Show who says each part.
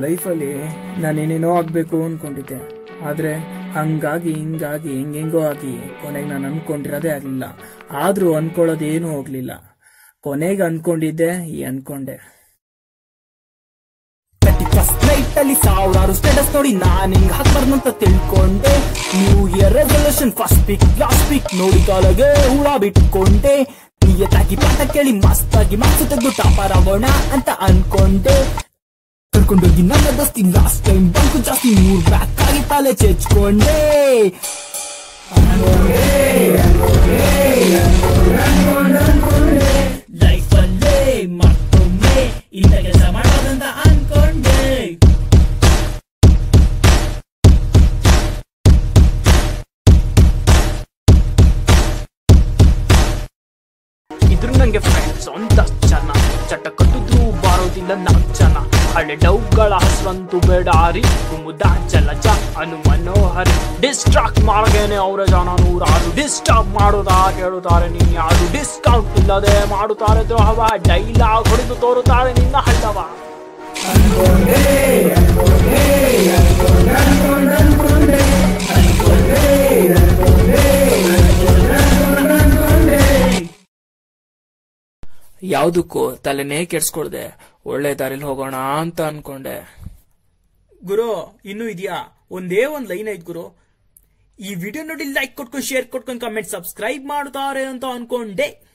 Speaker 1: ಲೈಫಲ್ಲಿ ನಾನೇನೇನೋ ಆಗ್ಬೇಕು ಅನ್ಕೊಂಡಿದ್ದೆ ಆದ್ರೆ ಹಂಗಾಗಿ ಹಿಂಗಾಗಿ ಹೆಂಗೆಂಗೋ ಆಗಿ ಕೊನೆಗೆ ನಾನು ಅನ್ಕೊಂಡಿರೋದೇ ಆಗ್ಲಿಲ್ಲ ಆದ್ರೂ ಅನ್ಕೊಳ್ಳೋದೇನೂ ಹೋಗ್ಲಿಲ್ಲ ಕೊನೆಗೆ ಅನ್ಕೊಂಡಿದ್ದೆ ಈ ಅನ್ಕೊಂಡೆ
Speaker 2: ತರ್ಟಿ ಫಸ್ಟ್ ನೈಟ್ ಅಲ್ಲಿ ಸಾವಿರಾರು ಸ್ಟೇಟಸ್ ನೋಡಿ ನಾನ್ ಹಿಂಗ್ ಹಾಕ್ಬಾರ್ದು ಅಂತ ತಿಳ್ಕೊಂಡೆ new year resolution first pic last pic ನೋಡಿ ಕಾಲಗೆ ಹುಳ ಬಿಟ್ಕೊಂಡೆ ನಿಯತ್ತಾಗಿ ಪಾಠ ಕೇಳಿ ಮಸ್ತಾಗಿ ಮಾರ್ಕ್ಸ್ ತೆಗೆದು ಟಾಪರ್ ಆಗೋಣ ಅಂತ ಅನ್ಕೊಂಡೆ ಕರ್ಕೊಂಡೋಗಿ ನನ್ನ ದೋಸ್ತಿ ಲಾಸ್ಟ್ ಟೈಮ್ ಬಂಕು ಜಾಸ್ತಿ ಮೂರ್ ಬ್ಯಾಕ್ ಆಗಿ ತಲೆ ಚೆಚ್ಕೊಂಡೆ ಲೈಫಲ್ಲೇ ಮತ್ತೊಮ್ಮೆ ಇಂಥ ಕೆಲಸ ಮಾಡೋದಂತ ಅನ್ಕೊಂಡೆ
Speaker 3: ಇದ್ರು ನಂಗೆ ಫ್ರೆಂಡ್ಸ್ ಒಂದಷ್ಟು ಜನ ಚಟ ಕಟ್ಟಿದ್ರು ಬಾರೋದಿಲ್ಲ ನಾಲ್ಕು ಜನ ಹಳೆ ಡೌಗಳ ಹಸ್ರಂತೂ ಬೇಡ ಹರಿ ಕುಮುದ ಜಲಜ ಅನು ಮನೋಹರಿ ಡಿಸ್ಟ್ರಾಕ್ಟ್ ಮಾಡಗೇನೆ ಅವರ ಜನ ನೂರಾರು ಡಿಸ್ಟರ್ಬ್ ಮಾಡೋದಾ ಕೇಳುತ್ತಾರೆ ನೀನ್ ಯಾರು ಡಿಸ್ಕೌಂಟ್ ಇಲ್ಲದೆ ಮಾಡುತ್ತಾರೆ ದ್ರೋಹವ ಡೈಲಾಗ್ ಹೊಡೆದು ತೋರುತ್ತಾರೆ ನಿನ್ನ ಹಳ್ಳವ
Speaker 1: ಯಾವ್ದಕ್ಕೂ ತಲೆನೇ ಕೆಡ್ಸ್ಕೊಳ್ದೆ ಒಳ್ಳೆ ದಾರಿಲಿ ಹೋಗೋಣ ಅಂತ ಅನ್ಕೊಂಡೆ
Speaker 2: ಗುರು ಇನ್ನೂ ಇದೆಯಾ ಒಂದೇ ಒಂದ್ ಲೈನ್ ಐತ್ ಗುರು ಈ ವಿಡಿಯೋ ನೋಡಿ ಲೈಕ್ ಕೊಟ್ಕೊಂಡು ಶೇರ್ ಕೊಟ್ಕೊಂಡು ಕಮೆಂಟ್ ಸಬ್ಸ್ಕ್ರೈಬ್ ಮಾಡ್ತಾರೆ ಅಂತ ಅನ್ಕೊಂಡೆ